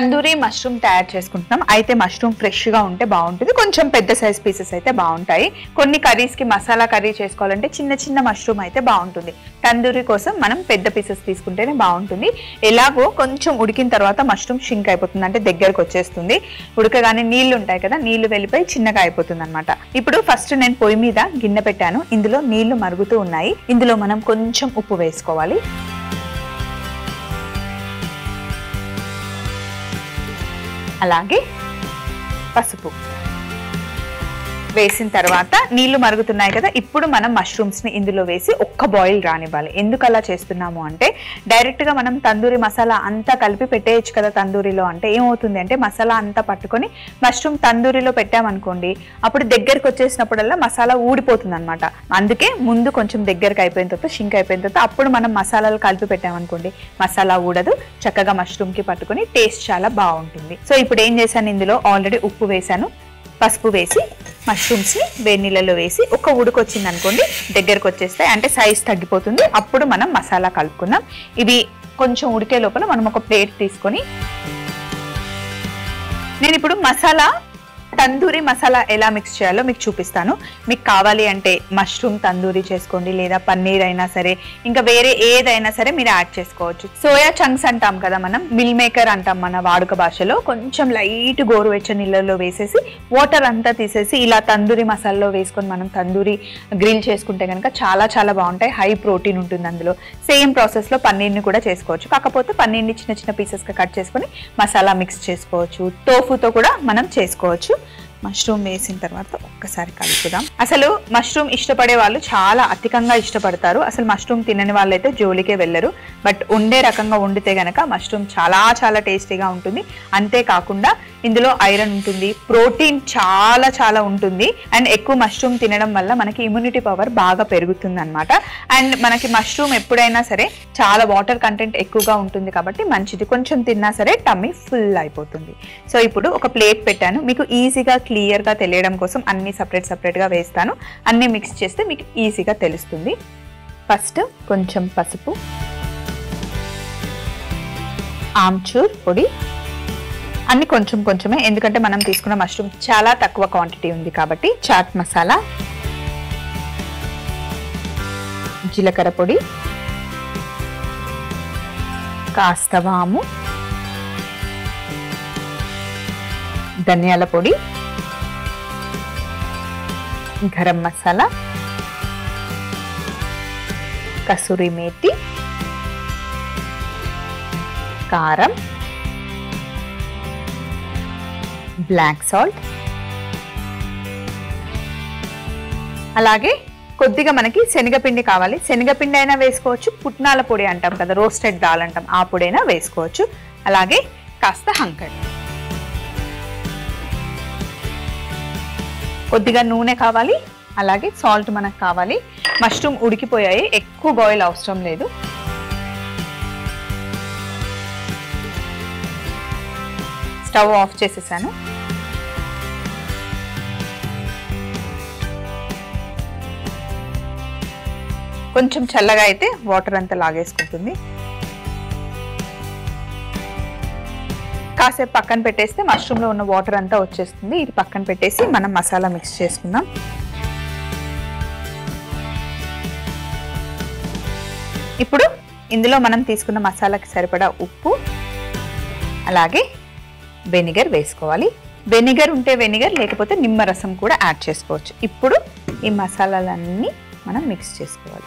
tandoori mushroom తయారు చేసుకుంటున్నాం అయితే మష్రూమ్ ఫ్రెష్ గా ఉంటే బాగుంటుంది కొంచెం పెద్ద సైజ్ పీసెస్ అయితే బాగుంటాయి కొన్ని కర్రీస్ కి మసాలా కర్రీ చేసుకోవాలంటే చిన్న చిన్న మష్రూమ్ అయితే బాగుంటుంది తందూరి కోసం మనం పెద్ద పీసెస్ తీసుకుంటేనే బాగుంటుంది ఎలాగో కొంచెం ఉడికిన తర్వాత మష్రూమ్ షింక్ అయిపోతుంది అంటే దగ్గరకు వచ్చేస్తుంది ఉడకగానే నీళ్లు ఉంటాయి కదా నీళ్లు వెళ్ళిపోయి చిన్నగా అయిపోతుంది అనమాట ఇప్పుడు ఫస్ట్ నేను పొయ్యి మీద గిన్నె పెట్టాను ఇందులో నీళ్లు మరుగుతూ ఉన్నాయి ఇందులో మనం కొంచెం ఉప్పు వేసుకోవాలి అలాగే పసుపు వేసిన తర్వాత నీళ్లు మరుగుతున్నాయి కదా ఇప్పుడు మనం మష్రూమ్స్ ని ఇందులో వేసి ఒక్క బాయిల్ రానివ్వాలి ఎందుకు అలా చేస్తున్నాము అంటే డైరెక్ట్ గా మనం తందూరి మసాలా అంతా కలిపి పెట్టేయచ్చు కదా తందూరిలో అంటే ఏమవుతుంది అంటే మసాలా అంతా పట్టుకొని మష్రూమ్ తందూరిలో పెట్టామనుకోండి అప్పుడు దగ్గరికి వచ్చేసినప్పుడల్లా మసాలా ఊడిపోతుంది అనమాట అందుకే ముందు కొంచెం దగ్గరకు అయిపోయిన తర్వాత షింక్ అయిపోయిన తర్వాత అప్పుడు మనం మసాలాలు కలిపి పెట్టామనుకోండి మసాలా ఊడదు చక్కగా మష్రూమ్ కి పట్టుకొని టేస్ట్ చాలా బాగుంటుంది సో ఇప్పుడు ఏం చేశాను ఇందులో ఆల్రెడీ ఉప్పు వేశాను పసుపు వేసి మష్రూమ్స్ని వేడి నీళ్ళలో వేసి ఒక ఉడుకు వచ్చింది అనుకోండి దగ్గరకు వచ్చేస్తాయి అంటే సైజ్ తగ్గిపోతుంది అప్పుడు మనం మసాలా కలుపుకుందాం ఇవి కొంచెం ఉడికే లోపల మనం ఒక ప్లేట్ తీసుకొని నేను ఇప్పుడు మసాలా తందూరి మసాలా ఎలా మిక్స్ చేయాలో మీకు చూపిస్తాను మీకు కావాలి అంటే మష్రూమ్ తందూరి చేసుకోండి లేదా పన్నీర్ అయినా సరే ఇంకా వేరే ఏదైనా సరే మీరు యాడ్ చేసుకోవచ్చు సోయా చంక్స్ అంటాం కదా మనం మిల్ మేకర్ అంటాం మన వాడుక భాషలో కొంచెం లైట్ గోరువెచ్చని నీళ్ళలో వేసేసి వాటర్ అంతా తీసేసి ఇలా తందూరి మసాలాలో వేసుకొని మనం తందూరి గ్రిల్ చేసుకుంటే కనుక చాలా చాలా బాగుంటాయి హై ప్రోటీన్ ఉంటుంది అందులో సేమ్ ప్రాసెస్లో పన్నీర్ని కూడా చేసుకోవచ్చు కాకపోతే పన్నీర్ని చిన్న చిన్న పీసెస్గా కట్ చేసుకొని మసాలా మిక్స్ చేసుకోవచ్చు టోఫుతో కూడా మనం చేసుకోవచ్చు మష్రూమ్ వేసిన తర్వాత ఒక్కసారి కలుపుదాం అసలు మష్రూమ్ ఇష్టపడే వాళ్ళు చాలా అధికంగా ఇష్టపడతారు అసలు మష్రూమ్ తినని వాళ్ళైతే జోలికే వెళ్ళరు బట్ ఉండే రకంగా వండితే గనక మష్రూమ్ చాలా చాలా టేస్టీగా ఉంటుంది అంతేకాకుండా ఇందులో ఐరన్ ఉంటుంది ప్రోటీన్ చాలా చాలా ఉంటుంది అండ్ ఎక్కువ మష్రూమ్ తినడం వల్ల మనకి ఇమ్యూనిటీ పవర్ బాగా పెరుగుతుంది అనమాట అండ్ మనకి మష్రూమ్ ఎప్పుడైనా సరే చాలా వాటర్ కంటెంట్ ఎక్కువగా ఉంటుంది కాబట్టి మంచిది కొంచెం తిన్నా సరే టమ్మీ ఫుల్ అయిపోతుంది సో ఇప్పుడు ఒక ప్లేట్ పెట్టాను మీకు ఈజీగా క్లియర్గా తెలియడం కోసం అన్ని సపరేట్ సపరేట్గా వేస్తాను అన్ని మిక్స్ చేస్తే మీకు ఈజీగా తెలుస్తుంది ఫస్ట్ కొంచెం పసుపు ఆమ్చూర్ పొడి అన్ని కొంచెం కొంచెమే ఎందుకంటే మనం తీసుకున్న మష్రూమ్ చాలా తక్కువ క్వాంటిటీ ఉంది కాబట్టి చాట్ మసాలా జీలకర్ర పొడి కాస్త వాము ధనియాల పొడి గరం మసాలా కసూరి మేతి కారం బ్లాక్ సాల్ట్ అలాగే కొద్దిగా మనకి శనగపిండి కావాలి శనగపిండి అయినా వేసుకోవచ్చు పుట్నాల పొడి అంటాం కదా రోస్టెడ్ దాల్ అంటాం ఆ పొడైనా వేసుకోవచ్చు అలాగే కాస్త హంకడ్ కొద్దిగా నూనె కావాలి అలాగే సాల్ట్ మనకు కావాలి మష్రూమ్ ఉడికిపోయాయి ఎక్కువ బాయిల్ అవసరం లేదు స్టవ్ ఆఫ్ చేసేసాను కొంచెం చల్లగా అయితే వాటర్ అంతా లాగేసుకుంటుంది కాసేపు పక్కన పెట్టేస్తే మష్రూమ్లో ఉన్న వాటర్ అంతా వచ్చేస్తుంది ఇది పక్కన పెట్టేసి మనం మసాలా మిక్స్ చేసుకుందాం ఇప్పుడు ఇందులో మనం తీసుకున్న మసాలాకి సరిపడా ఉప్పు అలాగే వెనిగర్ వేసుకోవాలి వెనిగర్ ఉంటే వెనిగర్ లేకపోతే నిమ్మరసం కూడా యాడ్ చేసుకోవచ్చు ఇప్పుడు ఈ మసాలాలన్నీ మనం మిక్స్ చేసుకోవాలి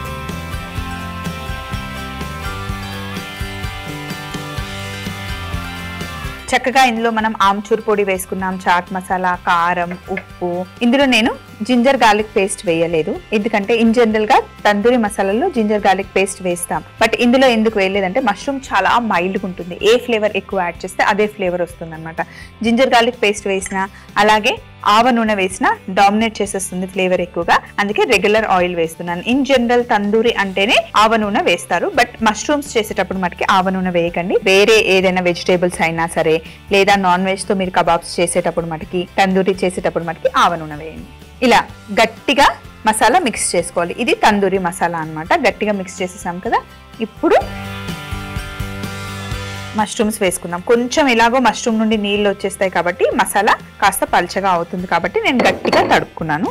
చక్కగా ఇందులో మనం ఆమ్చూర్ పొడి వేసుకున్నాం చాట్ మసాలా కారం ఉప్పు ఇందులో నేను జింజర్ గార్లిక్ పేస్ట్ వేయలేదు ఎందుకంటే ఇన్ జనరల్ గా తందూరి మసాలాలో జింజర్ గార్లిక్ పేస్ట్ వేస్తాం బట్ ఇందులో ఎందుకు వేయలేదంటే మష్రూమ్ చాలా మైల్డ్గా ఉంటుంది ఏ ఫ్లేవర్ ఎక్కువ యాడ్ చేస్తే అదే ఫ్లేవర్ వస్తుంది అనమాట జింజర్ గార్లిక్ పేస్ట్ వేసిన అలాగే ఆవ నూనె వేసిన డామినేట్ చేసేస్తుంది ఫ్లేవర్ ఎక్కువగా అందుకే రెగ్యులర్ ఆయిల్ వేస్తున్నాను ఇన్ జనరల్ తందూరి అంటేనే ఆవ నూనె వేస్తారు బట్ మష్రూమ్స్ చేసేటప్పుడు మటుకి ఆవ నూనె వేయకండి వేరే ఏదైనా వెజిటేబుల్స్ అయినా సరే లేదా నాన్ వెజ్ తో మీరు కబాబ్స్ చేసేటప్పుడు మటుకి తందూరి చేసేటప్పుడు మటుకి ఆవ నూనె వేయండి ఇలా గట్టిగా మసాలా మిక్స్ చేసుకోవాలి ఇది తందూరి మసాలా అన్నమాట గట్టిగా మిక్స్ చేసేసాం కదా ఇప్పుడు మష్రూమ్స్ వేసుకుందాం కొంచెం ఎలాగో మష్రూమ్ నుండి నీళ్ళు వచ్చేస్తాయి కాబట్టి మసాలా కాస్త పల్చగా అవుతుంది కాబట్టి నేను గట్టిగా తడుపుకున్నాను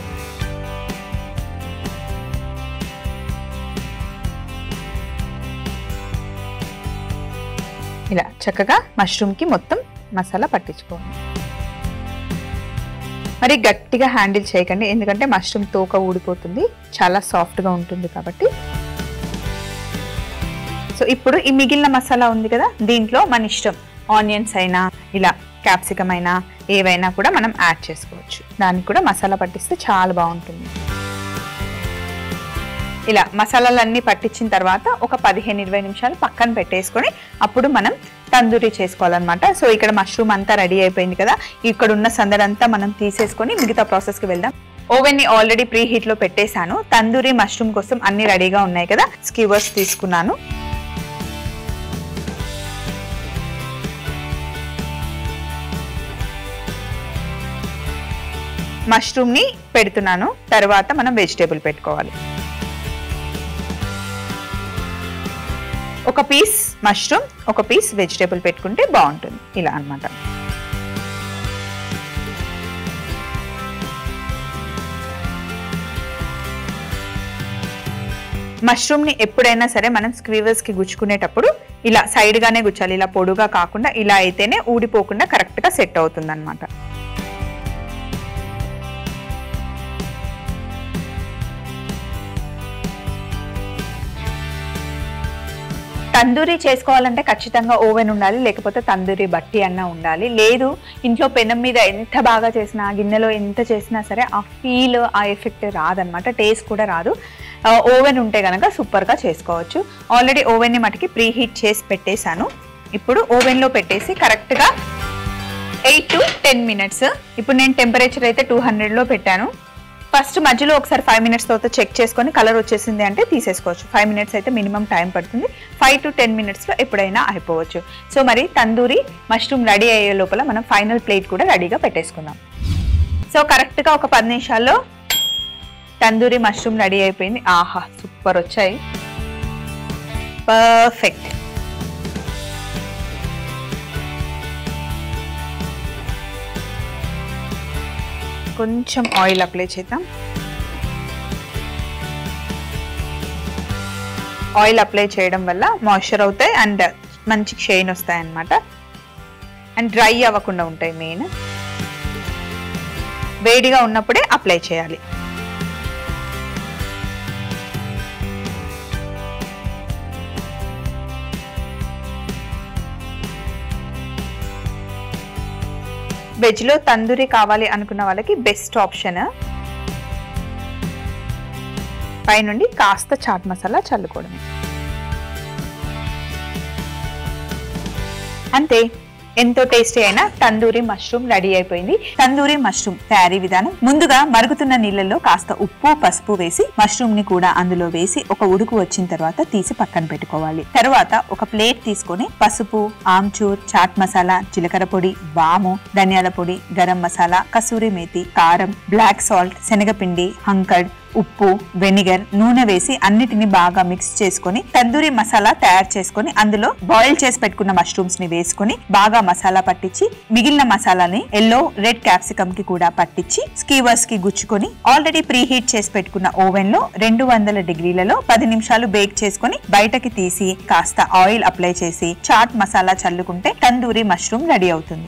ఇలా చక్కగా మష్రూమ్కి మొత్తం మసాలా పట్టించుకోవాలి మరి గట్టిగా హ్యాండిల్ చేయకండి ఎందుకంటే మష్రూమ్ తోక ఊడిపోతుంది చాలా సాఫ్ట్గా ఉంటుంది కాబట్టి సో ఇప్పుడు ఈ మిగిలిన మసాలా ఉంది కదా దీంట్లో మన ఇష్టం ఆనియన్స్ అయినా ఇలా క్యాప్సికమ్ అయినా ఏవైనా కూడా మనం యాడ్ చేసుకోవచ్చు దానికి కూడా మసాలా పట్టిస్తే చాలా బాగుంటుంది ఇలా మసాలాలన్నీ పట్టించిన తర్వాత ఒక పదిహేను ఇరవై నిమిషాలు పక్కన పెట్టేసుకొని అప్పుడు మనం తందూరి చేసుకోవాలన్నమాట సో ఇక్కడ మష్రూమ్ అంతా రెడీ అయిపోయింది కదా ఇక్కడ ఉన్న సందడంతా మనం తీసేసుకొని మిగతా ప్రాసెస్కి వెళ్దాం ఓవెన్ ని ఆల్రెడీ ప్రీ హీట్ లో పెట్టేశాను తందూరి మష్రూమ్ కోసం అన్ని రెడీగా ఉన్నాయి కదా స్కీవర్స్ తీసుకున్నాను మష్రూమ్ ని పెడుతున్నాను తర్వాత మనం వెజిటేబుల్ పెట్టుకోవాలి ఒక పీస్ మష్రూమ్ ఒక పీస్ వెజిటేబుల్ పెట్టుకుంటే బాగుంటుంది ఇలా అన్నమాట మష్రూమ్ ని ఎప్పుడైనా సరే మనం స్క్వీవర్స్ కి గుచ్చుకునేటప్పుడు ఇలా సైడ్ గానే గుచ్చాలి ఇలా పొడుగా కాకుండా ఇలా అయితేనే ఊడిపోకుండా కరెక్ట్ గా సెట్ అవుతుంది అనమాట తందూరి చేసుకోవాలంటే ఖచ్చితంగా ఓవెన్ ఉండాలి లేకపోతే తందూరి బట్టి అన్న ఉండాలి లేదు ఇంట్లో పెనం మీద ఎంత బాగా చేసినా గిన్నెలో ఎంత చేసినా సరే ఆ ఫీల్ ఆ ఎఫెక్ట్ రాదనమాట టేస్ట్ కూడా రాదు ఓవెన్ ఉంటే కనుక సూపర్గా చేసుకోవచ్చు ఆల్రెడీ ఓవెన్ని మటుకి ప్రీ హీట్ చేసి పెట్టేశాను ఇప్పుడు ఓవెన్లో పెట్టేసి కరెక్ట్గా ఎయిట్ టు టెన్ మినిట్స్ ఇప్పుడు నేను టెంపరేచర్ అయితే టూ హండ్రెడ్లో పెట్టాను ఫస్ట్ మధ్యలో ఒకసారి ఫైవ్ మినిట్స్ తర్వాత చెక్ చేసుకొని కలర్ వచ్చేసింది అంటే తీసేసుకోవచ్చు ఫైవ్ మినిట్స్ అయితే మినిమం టైం పడుతుంది ఫైవ్ టు టెన్ మినిట్స్లో ఎప్పుడైనా అయిపోవచ్చు సో మరి తందూరి మష్రూమ్ రెడీ అయ్యే లోపల మనం ఫైనల్ ప్లేట్ కూడా రెడీగా పెట్టేసుకుందాం సో కరెక్ట్గా ఒక పది నిమిషాల్లో తందూరి మష్రూమ్ రెడీ అయిపోయింది ఆహా సూపర్ వచ్చాయి పర్ఫెక్ట్ కొంచెం ఆయిల్ అప్లై చేద్దాం ఆయిల్ అప్లై చేయడం వల్ల మాయిశ్చర్ అవుతాయి అండ్ మంచి షైన్ వస్తాయి అన్నమాట అండ్ డ్రై అవ్వకుండా ఉంటాయి మెయిన్ వేడిగా ఉన్నప్పుడే అప్లై చేయాలి వెజ్లో తందూరి కావాలి అనుకున్న వాళ్ళకి బెస్ట్ ఆప్షన్ పైనుండి కాస్త చాట్ మసాలా చల్లుకోవడమే అంతే ఎంతో టేస్టీ అయిన తందూరి మష్రూమ్ రెడీ అయిపోయింది తందూరి మష్రూమ్ తయారీ విధానం ముందుగా మరుగుతున్న నీళ్ళల్లో కాస్త ఉప్పు పసుపు వేసి మష్రూమ్ ని కూడా అందులో వేసి ఒక ఉడుకు వచ్చిన తర్వాత తీసి పక్కన పెట్టుకోవాలి తర్వాత ఒక ప్లేట్ తీసుకొని పసుపు ఆమ్చూర్ చాట్ మసాలా జీలకర్ర పొడి వాము ధనియాల పొడి గరం మసాలా కసూరి మేతి కారం బ్లాక్ సాల్ట్ శనగపిండి హంకడ్ ఉప్పు వెనిగర్ నూనె వేసి అన్నిటిని బాగా మిక్స్ చేసుకొని తందూరి మసాలా తయారు చేసుకొని అందులో బాయిల్ చేసి పెట్టుకున్న మష్రూమ్స్ ని వేసుకొని బాగా మసాలా పట్టించి మిగిలిన మసాలాని ఎల్లో రెడ్ క్యాప్సికమ్ కి కూడా పట్టించి స్కీవర్స్ కి గుచ్చుకొని ఆల్రెడీ ప్రీ హీట్ చేసి పెట్టుకున్న ఓవెన్ లో రెండు వందల డిగ్రీలలో పది నిమిషాలు బేక్ చేసుకొని బయటకి తీసి కాస్త ఆయిల్ అప్లై చేసి చాట్ మసాలా చల్లుకుంటే తందూరి మష్రూమ్ రెడీ అవుతుంది